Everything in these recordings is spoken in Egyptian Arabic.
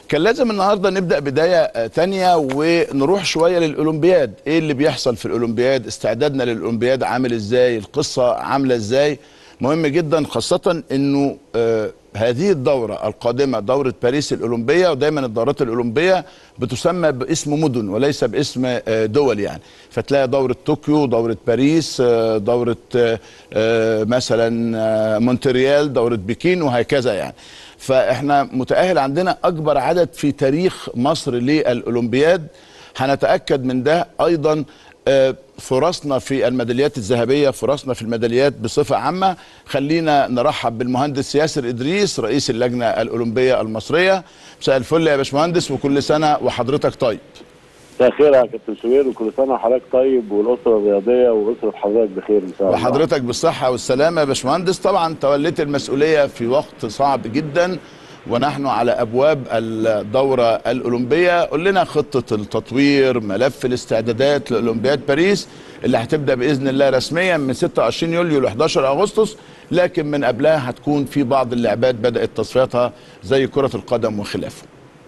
كان لازم النهارده نبدا بدايه آه، تانية ونروح شويه للاولمبياد ايه اللي بيحصل في الاولمبياد استعدادنا للاولمبياد عامل ازاي القصه عامله ازاي مهم جدا خاصه انه آه، هذه الدورة القادمة دورة باريس الأولمبية ودايما الدورات الأولمبية بتسمى باسم مدن وليس باسم آه، دول يعني فتلاقي دورة طوكيو دورة باريس آه، دورة آه، آه، مثلا آه، مونتريال دورة بكين وهكذا يعني فاحنا متأهل عندنا أكبر عدد في تاريخ مصر للأولمبياد هنتأكد من ده أيضا آه، فرصنا في الميداليات الذهبيه فرصنا في الميداليات بصفه عامه خلينا نرحب بالمهندس ياسر ادريس رئيس اللجنه الاولمبيه المصريه مساء الفل يا باشمهندس وكل سنه وحضرتك طيب مساء الخير يا كابتن شوبير وكل سنه وحضرتك طيب والاسره الرياضيه واسره حضرتك بخير ان شاء الله وحضرتك بالصحه والسلامه يا باشمهندس طبعا توليت المسؤوليه في وقت صعب جدا ونحن على ابواب الدوره الاولمبيه قول لنا خطه التطوير ملف الاستعدادات لاولمبياد باريس اللي هتبدا باذن الله رسميا من 26 يوليو ل 11 اغسطس لكن من قبلها هتكون في بعض اللعبات بدات تصفياتها زي كره القدم وخلافه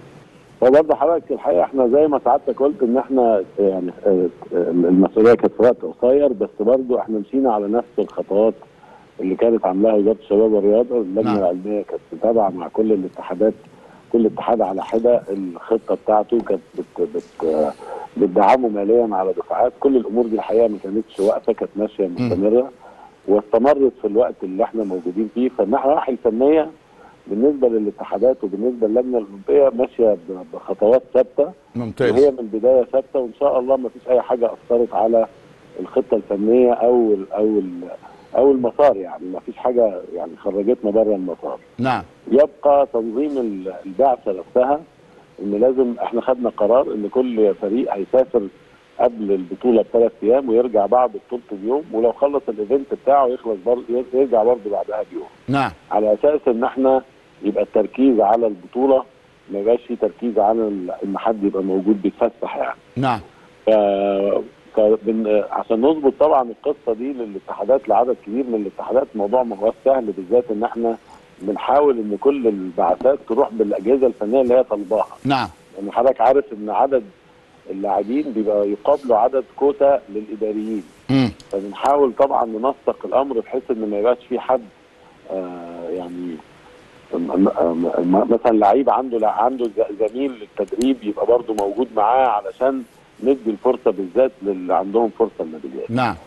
هو برضه حضرتك الحقيقه احنا زي ما سعادتك قلت ان احنا يعني آه، المسؤوليه كانت في وقت قصير بس برضه احنا مشينا على نفس الخطوات اللي كانت عاملاها وزاره الشباب والرياضه اللجنه نعم. العلميه كانت متابعه مع كل الاتحادات كل اتحاد على حده الخطه بتاعته كانت بت بت آه، بتدعمه ماليا على دفعات كل الامور دي الحقيقه ما كانتش واقفه كانت ماشيه مستمره واستمرت في الوقت اللي احنا موجودين فيه فالنواحي الفنيه بالنسبه للاتحادات وبالنسبه للجنه الاولمبيه ماشيه ب- بخطوات ثابته وهي ممتاز من البدايه ثابته وان شاء الله ما فيش اي حاجه اثرت على الخطه الفنيه او ال او ال او المسار يعني ما فيش حاجه يعني خرجتنا بره المسار نعم يبقى تنظيم ال- البعثه نفسها ان لازم احنا خدنا قرار ان كل فريق هيسافر قبل البطوله بثلاث ايام ويرجع بعد بطولته بيوم ولو خلص الايفنت بتاعه يخلص برضه يرجع برضه بعدها بيوم نعم على اساس ان احنا يبقى التركيز على البطوله ما يبقاش في تركيز على ال- ان حد يبقى موجود بيتفسح يعني نعم ف... فبن... عشان نظبط طبعا القصه دي للاتحادات لعدد كبير من الاتحادات الموضوع ما هوش سهل بالذات ان احنا بنحاول ان كل البعثات تروح بالاجهزه الفنيه اللي هي طالباها نعم لان حضرتك عارف ان عدد اللاعبين بيبقى يقابله عدد كوتا للاداريين مم. فبنحاول طبعا ننسق الامر بحيث ان ما يبقاش في حد آه يعني م- م- م- مثلا لعيب عنده لا عنده ز- زميل للتدريب يبقى برضه موجود معاه علشان ندي الفرصه بالذات للي عندهم فرصه الميداليات. نعم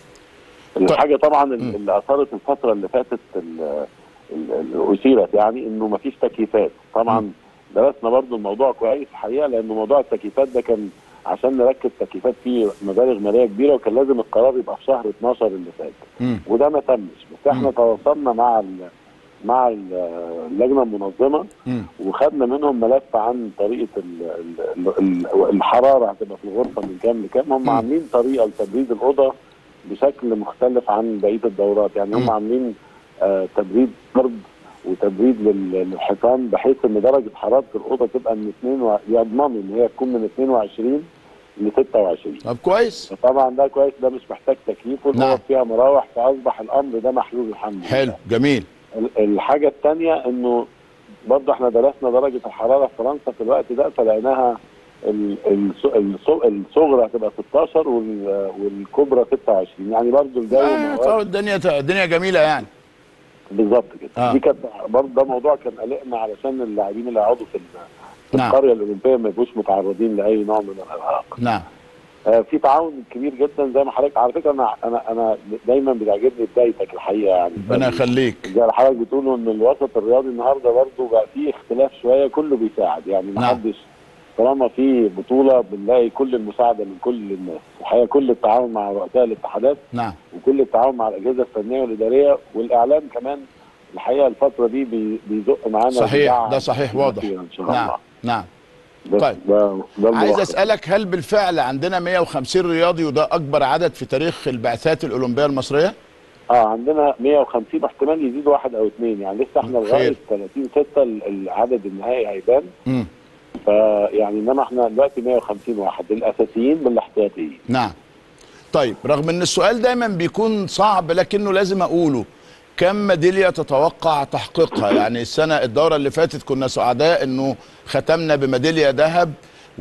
الحاجه طبعا م. ال- اللي اثرت الفتره اللي فاتت ال- ال- ال- اثيرت يعني انه ما فيش تكييفات طبعا درسنا برضو الموضوع كويس الحقيقه لان موضوع التكييفات ده كان عشان نركب تكييفات فيه مبالغ ماليه كبيره وكان لازم القرار يبقى في شهر 12 اللي فات مم. وده ما تمش بس احنا مم. تواصلنا مع ال- مع ال- اللجنه المنظمه مم. وخدنا منهم ملف عن طريقه ال ال ال الحراره هتبقى في الغرفه من كام لكام هم مم. عاملين طريقه لتبريد الاوضه بشكل مختلف عن بقيه الدورات يعني مم. هم عاملين آه تبريد برد وتبريد لل- للحيطان بحيث ان درجه حراره الاوضه تبقى من 2 و... يضمنوا ان هي تكون من 22 ل 26 طب كويس فطبعا ده كويس ده مش محتاج تكييف نعم. والغرف فيها مراوح فاصبح الامر ده محلول الحمد لله حلو جميل ال- الحاجه الثانيه انه برضه احنا درسنا درجه الحراره في فرنسا في الوقت ده فلقيناها ال- الص- الص- الصغرى هتبقى 16 وال- والكبرى 26 يعني برضه الجو آه ما هوش- طب الدنيا الدنيا جميله يعني بالظبط كده آه. دي كانت برضه ده موضوع كان قلقنا علشان اللاعبين اللي هيقعدوا في ال- في نعم. القريه الاولمبيه ما يبقوش متعرضين لاي نوع من الارهاق نعم آه، في تعاون كبير جدا زي ما حضرتك على فكره انا انا انا دايما بتعجبني بدايتك الحقيقه يعني ربنا يخليك زي ما حضرتك بتقولوا ان الوسط الرياضي النهارده برضه بقى فيه اختلاف شويه كله بيساعد يعني ما نعم. حدش طالما في بطوله بنلاقي كل المساعده من كل الناس الحقيقه كل التعاون مع رؤساء الاتحادات نعم وكل التعاون مع الاجهزه الفنيه والاداريه والاعلام كمان الحقيقه الفتره دي بي- بيزق معانا صحيح وبيدعم ده صحيح واضح كتير ان شاء نعم الله نعم ده طيب. ده ده عايز الملخص. اسالك هل بالفعل عندنا 150 رياضي وده اكبر عدد في تاريخ البعثات الاولمبيه المصريه اه عندنا 150 واحتمال يزيد واحد او اثنين يعني لسه احنا خير. لغايه 30 6 العدد النهائي هيبان امم فيعني انما احنا دلوقتي 150 واحد الاساسيين بالاحتياطيين نعم طيب رغم ان السؤال دايما بيكون صعب لكنه لازم اقوله كم ميداليه تتوقع تحقيقها يعني السنه الدوره اللي فاتت كنا سعداء انه ختمنا بميداليه ذهب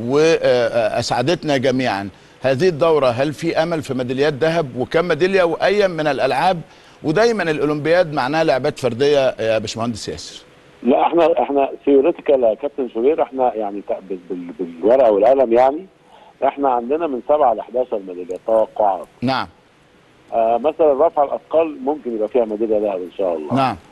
واسعدتنا جميعا هذه الدوره هل في امل في ميداليات ذهب وكم ميداليه واي من الالعاب ودايما الاولمبياد معناها لعبات فرديه يا باشمهندس ياسر لا احنا احنا ثيوريتيكال يا كابتن شوبير احنا يعني تق- بال- بال- بالورقه والقلم يعني احنا عندنا من 7 ل 11 ميداليه توقعات نعم آه مثلا رفع الاثقال ممكن يبقى فيها ميداليه ذهب ان شاء الله نعم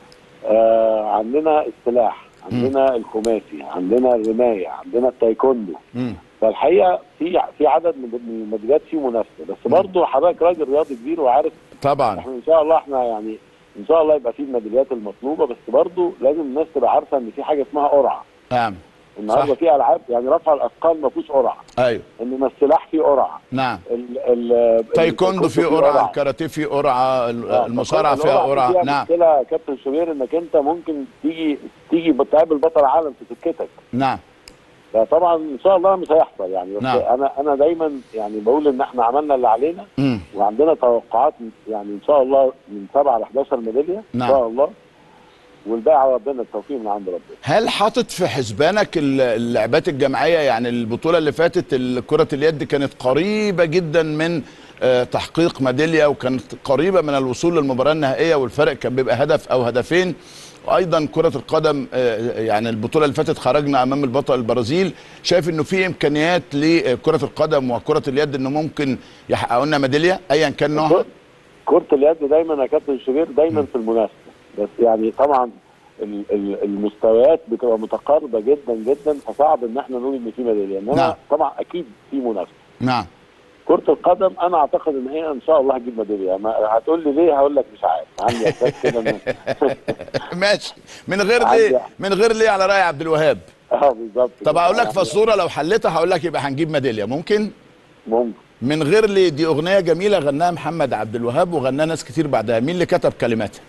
آه عندنا السلاح عندنا الخماسي عندنا الرمايه عندنا التايكوندو مم. فالحقيقه في في عدد من من الميداليات فيه منافسه بس برضه حضرتك راجل رياضي كبير وعارف طبعا احنا ان شاء الله احنا يعني ان شاء الله يبقى في الميداليات المطلوبه بس برضه لازم الناس تبقى عارفه ان في حاجه اسمها قرعه نعم النهارده صح. في العاب يعني رفع الاثقال ما فيهوش قرعه ايوه انما السلاح فيه قرعه نعم ال- ال- تايكوندو فيه قرعه الكاراتيه فيه قرعه آه، المصارعه فالقرعة فيها قرعه فيها نعم مشكله يا كابتن شوبير انك انت ممكن تيجي تيجي تقابل بطل عالم في سكتك نعم فطبعا ان شاء الله مش هيحصل يعني بس نعم. انا انا دايما يعني بقول ان احنا عملنا اللي علينا مم. وعندنا توقعات يعني ان شاء الله من 7 ل 11 ميداليه نعم. ان شاء الله والباقي على ربنا التوفيق من عند ربنا هل حاطط في حسبانك ال- اللعبات الجماعيه يعني البطوله اللي فاتت ال- كره اليد كانت قريبه جدا من آه، تحقيق ميداليه وكانت قريبه من الوصول للمباراه النهائيه والفرق كان بيبقى هدف او هدفين وايضا كره القدم آه، يعني البطوله اللي فاتت خرجنا امام البطل البرازيل شايف انه في امكانيات لكره القدم وكره اليد انه ممكن يحققوا لنا ميداليه ايا كان نوعها كرة اليد دايما يا كابتن شوبير دايما في المنافسه بس يعني طبعا ال- ال- المستويات بتبقى متقاربه جدا جدا فصعب ان احنا نقول ان في ميداليه انما نعم. طبعا اكيد في منافسه نعم كرة القدم انا اعتقد ان هي ان شاء الله هتجيب ميداليه ما هتقول لي ليه هقول لك مش عارف عندي احساس كده إن- ماشي من غير عندي- ليه من غير ليه على راي عبد الوهاب اه بالظبط طب كده. اقول لك يعني فزوره لو حليتها هقول لك يبقى هنجيب ميداليه ممكن ممكن من غير ليه دي اغنيه جميله غناها محمد عبد الوهاب وغناها ناس كتير بعدها مين اللي كتب كلماتها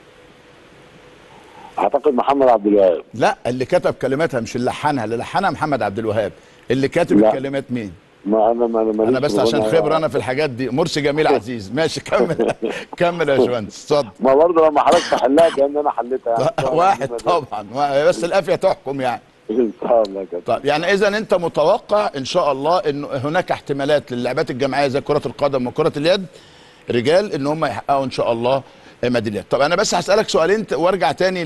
اعتقد محمد عبد الوهاب لا اللي كتب كلماتها مش اللي لحنها اللي لحنها محمد عبد الوهاب اللي كاتب لا. الكلمات مين ما انا ما انا ماليش انا بس في عشان الغنى. خبره انا في الحاجات دي مرسي جميل عزيز ماشي كمل كمل يا باشمهندس اتفضل ما برضه لما حضرتك تحلها كان انا حليتها يعني إن شاء الله واحد هتجيب ميدالية. طبعا بس القافيه تحكم يعني ان شاء الله كده طيب يعني اذا انت متوقع ان شاء الله ان هناك احتمالات للعبات الجماعيه زي كره القدم وكره اليد رجال ان هم يحققوا ان شاء الله ميداليات طب انا بس هسالك سؤالين ت- وارجع تاني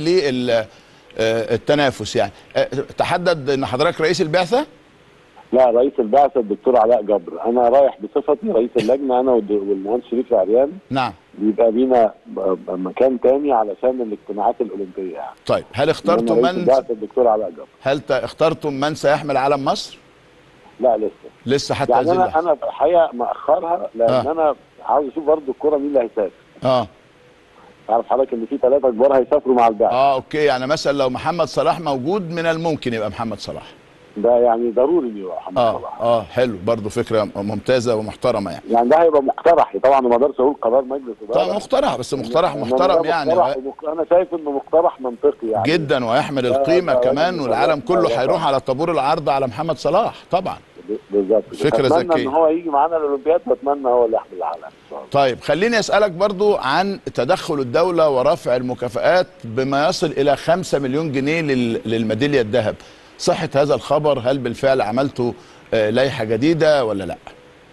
للتنافس يعني آه، تحدد ان حضرتك رئيس البعثه لا رئيس البعثه الدكتور علاء جبر انا رايح بصفتي رئيس اللجنه انا والد- والمهندس شريف العريان نعم بيبقى لينا ب- ب- مكان تاني علشان الاجتماعات الاولمبيه يعني طيب هل اخترتم أنا رئيس من البعثه الدكتور علاء جبر هل ت- اخترتم من سيحمل علم مصر لا لسه لسه حتى يعني هذه انا اللحظه انا في الحقيقه مأخرها لان آه. انا عاوز اشوف برضه الكوره مين اللي هيسافر اه عارف حضرتك ان في ثلاثه كبار هيسافروا مع البعثه اه اوكي يعني مثلا لو محمد صلاح موجود من الممكن يبقى محمد صلاح ده يعني ضروري انه يبقى محمد اه صلاح اه حلو برضو فكره ممتازه ومحترمه يعني يعني ده هيبقى مقترح طبعا ما اقدرش اقول قرار مجلس اداره طبعا مقترح بس مقترح إنما محترم ده يعني مقترح ومق- انا شايف انه مقترح منطقي يعني جدا ويحمل لا، القيمه لا، كمان لا، والعالم لا، كله لا، هيروح لا. على طابور العرض على محمد صلاح طبعا ب- بالظبط فكرة اتمنى ذكية. ان هو يجي معانا الاولمبياد واتمنى هو اللي يحمل العالم ان شاء الله طيب خليني اسالك برضو عن تدخل الدوله ورفع المكافآت بما يصل الى 5 مليون جنيه لل- للميداليه الذهب صحه هذا الخبر هل بالفعل عملتوا آه، لائحه جديده ولا لا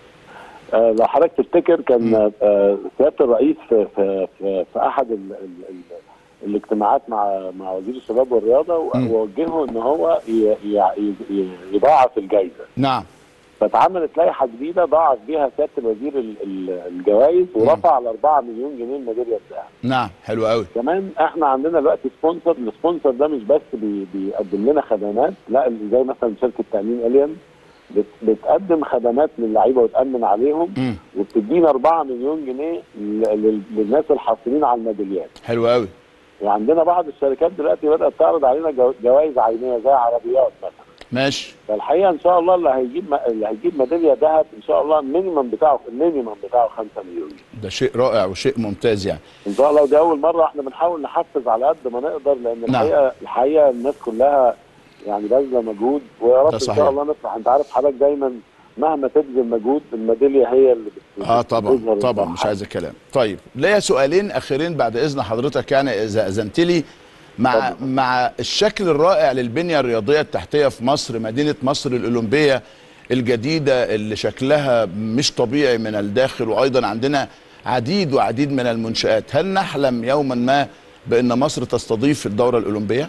آه لو حضرتك تفتكر كان آه سياده الرئيس في في في, في احد ال ال ال الاجتماعات مع مع وزير الشباب والرياضه و- مم. ووجهه ان هو ي- ي- ي- يضاعف الجائزه نعم فاتعملت لائحه جديده ضاعف بيها سياده الوزير ال- ال- الجوائز ورفع ل 4 مليون جنيه الميداليه الذهب نعم حلو قوي كمان احنا عندنا دلوقتي سبونسر السبونسر ده مش بس بي بيقدم لنا خدمات لا اللي زي مثلا شركه تامين الين بت بتقدم خدمات للعيبه وتامن عليهم مم. وبتدينا 4 مليون جنيه ل- لل- للناس الحاصلين على الميداليات حلو قوي وعندنا بعض الشركات دلوقتي بدات تعرض علينا جو- جوائز عينيه زي عربيات مثلا ماشي فالحقيقه ان شاء الله اللي هيجيب م- اللي هيجيب ميداليه ذهب ان شاء الله المينيمم بتاعه المينيمم بتاعه 5 مليون ده شيء رائع وشيء ممتاز يعني ان شاء الله ودي اول مره احنا بنحاول نحفز على قد ما نقدر لان نعم. الحقيقه الحقيقه الناس كلها يعني باذله مجهود ويا رب ده ان صحيح. شاء الله نفرح انت عارف حضرتك دايما مهما تبذل مجهود الميداليه هي اللي بت- اه طبعا بتظهر طبعا الصح. مش عايز الكلام طيب ليا سؤالين اخيرين بعد اذن حضرتك يعني اذا اذنت لي مع اتفضل. مع الشكل الرائع للبنيه الرياضيه التحتيه في مصر مدينه مصر الاولمبيه الجديده اللي شكلها مش طبيعي من الداخل وايضا عندنا عديد وعديد من المنشات هل نحلم يوما ما بان مصر تستضيف الدوره الاولمبيه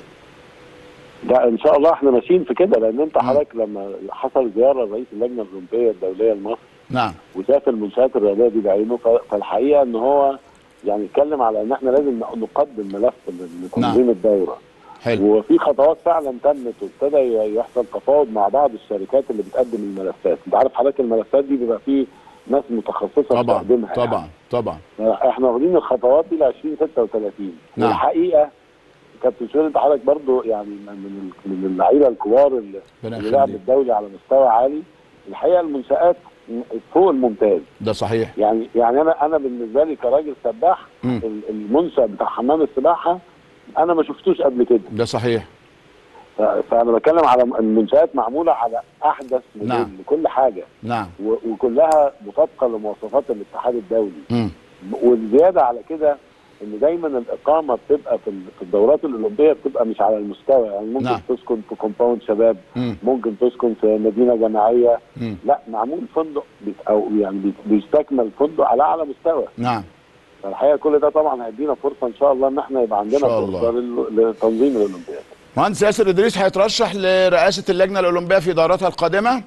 ده ان شاء الله احنا ماشيين في كده لان انت حضرتك لما حصل زياره رئيس اللجنه الاولمبيه الدوليه لمصر نعم وشاف المنشات الرياضيه دي بعينه ف- فالحقيقه ان هو يعني اتكلم على ان احنا لازم نقدم ملف لتنظيم نعم. الدوره حلو وفي خطوات فعلا تمت وابتدى يحصل تفاوض مع بعض الشركات اللي بتقدم الملفات انت عارف حضرتك الملفات دي بيبقى فيه ناس متخصصه طبعا بتقدمها طبعا طبعا يعني. احنا واخدين الخطوات دي ل 2036 نعم. والحقيقه كابتن شوقي انت حضرتك برضو يعني من من اللعيبه الكبار اللي, ربنا اللي لعب يخليك. الدولي على مستوى عالي الحقيقه المنشات فوق الممتاز ده صحيح يعني يعني انا انا بالنسبه لي كراجل سباح مم. ال- المنشا بتاع حمام السباحه انا ما شفتوش قبل كده ده صحيح ف- فانا بتكلم على المنشات معموله على احدث موديل نعم. لكل حاجه نعم و- وكلها مطابقه لمواصفات الاتحاد الدولي مم. والزياده على كده ان دايما الاقامه بتبقى في ال- في الدورات الاولمبيه بتبقى مش على المستوى يعني ممكن نعم. تسكن في كومباوند شباب مم. ممكن تسكن في مدينه جامعيه مم. لا معمول فندق بيت او يعني بيت- بيستكمل فندق على اعلى مستوى نعم فالحقيقه كل ده طبعا هيدينا فرصه ان شاء الله ان احنا يبقى عندنا إن شاء الله. فرصه لل- لتنظيم الاولمبياد مهندس ياسر ادريس هيترشح لرئاسه اللجنه الاولمبيه في دوراتها القادمه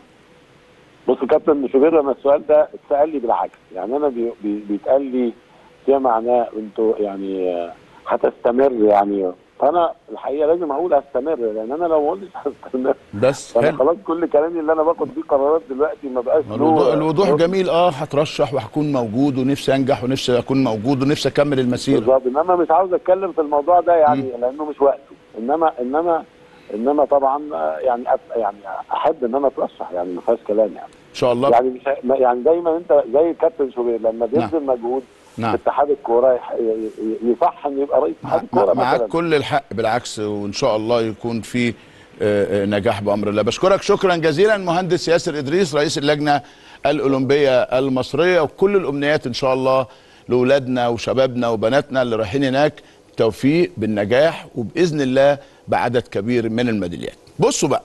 بص يا كابتن شوبير انا السؤال ده اتسال لي بالعكس يعني انا بي بي بيتقال لي فيما معناه انتوا يعني آه، هتستمر يعني فانا الحقيقه لازم اقول هستمر لان انا لو ما قلتش هستمر بس فانا حلو خلاص كل كلامي اللي انا باخد فيه قرارات دلوقتي ما بقاش له الوضوح, الوضوح جميل اه هترشح وهكون موجود ونفسي انجح ونفسي اكون موجود ونفسي اكمل المسيره بالظبط انما مش عاوز اتكلم في الموضوع ده يعني لانه مش وقته انما انما انما طبعا آه، يعني أت- يعني احب ان انا اترشح يعني ما فيهاش كلام يعني ان شاء الله يعني مش ه- ما- يعني دايما انت زي الكابتن شوبير لما بيبذل مجهود نعم في اتحاد الكوره يح- ي- ي- يصح ان يبقى رئيس اتحاد مع- الكوره معاك مثلا كل الحق بالعكس وان شاء الله يكون في آه، آه، نجاح بامر الله بشكرك شكرا جزيلا مهندس ياسر ادريس رئيس اللجنه الاولمبيه المصريه وكل الامنيات ان شاء الله لاولادنا وشبابنا وبناتنا اللي رايحين هناك توفيق بالنجاح وباذن الله بعدد كبير من الميداليات بصوا بقى